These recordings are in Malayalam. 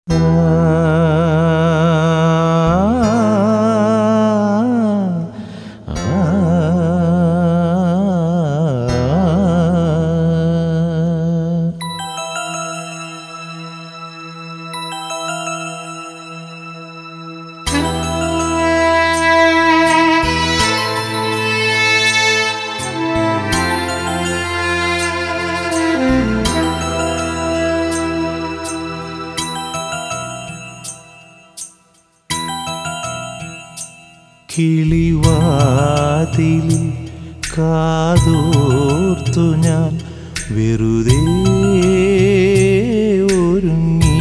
കിളിവാതിലിൽ കാതോർത്തു ഞാൻ വെറുതെ ഒരുങ്ങി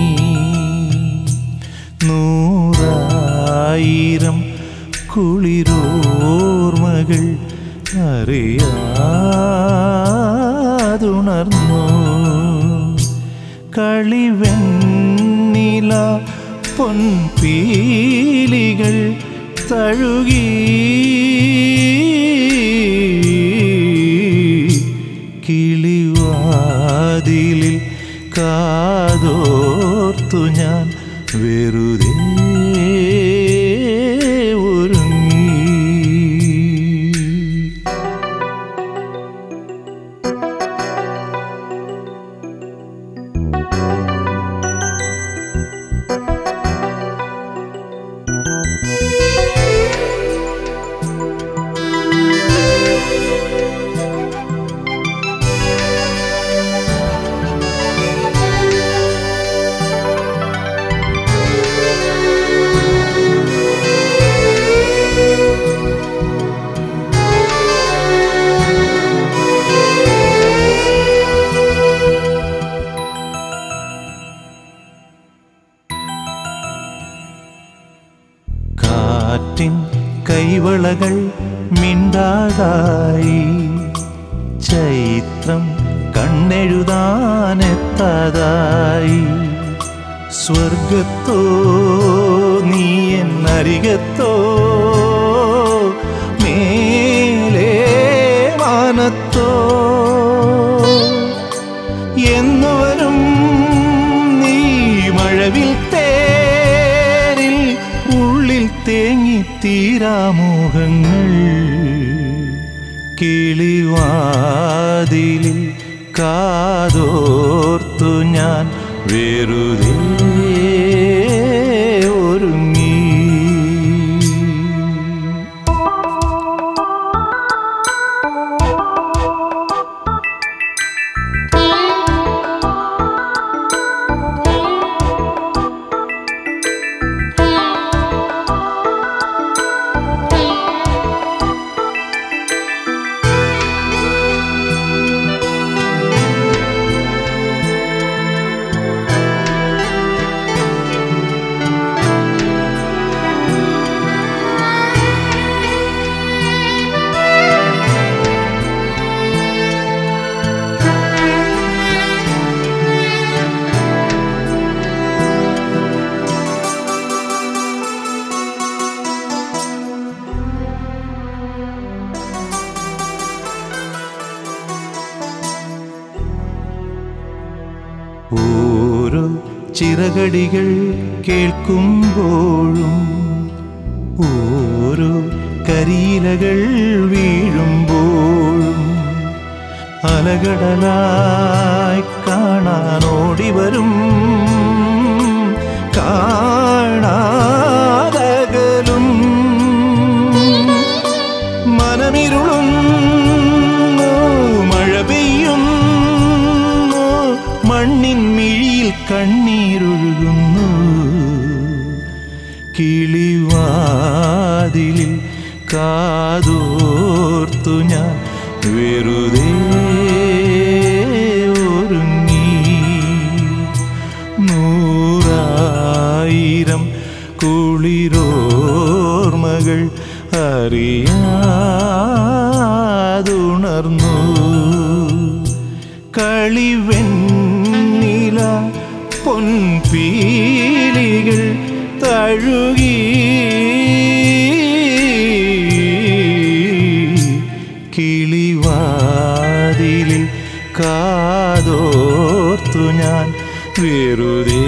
നൂറായിരം കുളിരോർമകൾ അറിയാതുണർന്നു കളിവെണ്ണില പൊൻപീലികൾ തഴുകി കിളിവാതിലിൽ കാതോർത്തു ഞാൻ വെറുതെ ഒരുങ്ങി കാറ്റിൻ കൈവളകൾ മിണ്ടാതായി ചൈത്രം കണ്ണെഴുതാനെത്താതായി സ്വർഗത്തോ നീ എന്നരികത്തോ മേലേ മാനത്തോ എന്നുവരും നീ മഴവിൽ തേരിൽ ഉള്ളിൽ തേങ്ങി തീരാമോഹങ്ങൾ കിളിവാതിലിൽ കാതോർത്തു ഞാൻ വെറുതെ ഒരുങ്ങി ഓരോ ചിറകടികൾ കേൾക്കുമ്പോഴും ഓരോ കരിയിലകൾ വീഴുമ്പോഴും അലകടലായി കാണാനോടി വരും കാണാതകലും മനമിരുളുന്നു മഴ പെയ്യുന്നു മണ്ണിൻ മിഴിയിൽ കണ്ണീരൊഴുകുന്നു കിളിവാതിലിൽ കാതോർത്തു ഞാൻ വെറുതെ ഒരുങ്ങി നൂറായിരം കുളിരോർമകൾ അറിയാതുണർന്നു കളിവെണ്ണില പൊൻപീലികൾ തഴുകി കിളിവാതിലിൽ കാതോർത്തു ഞാൻ വെറുതെ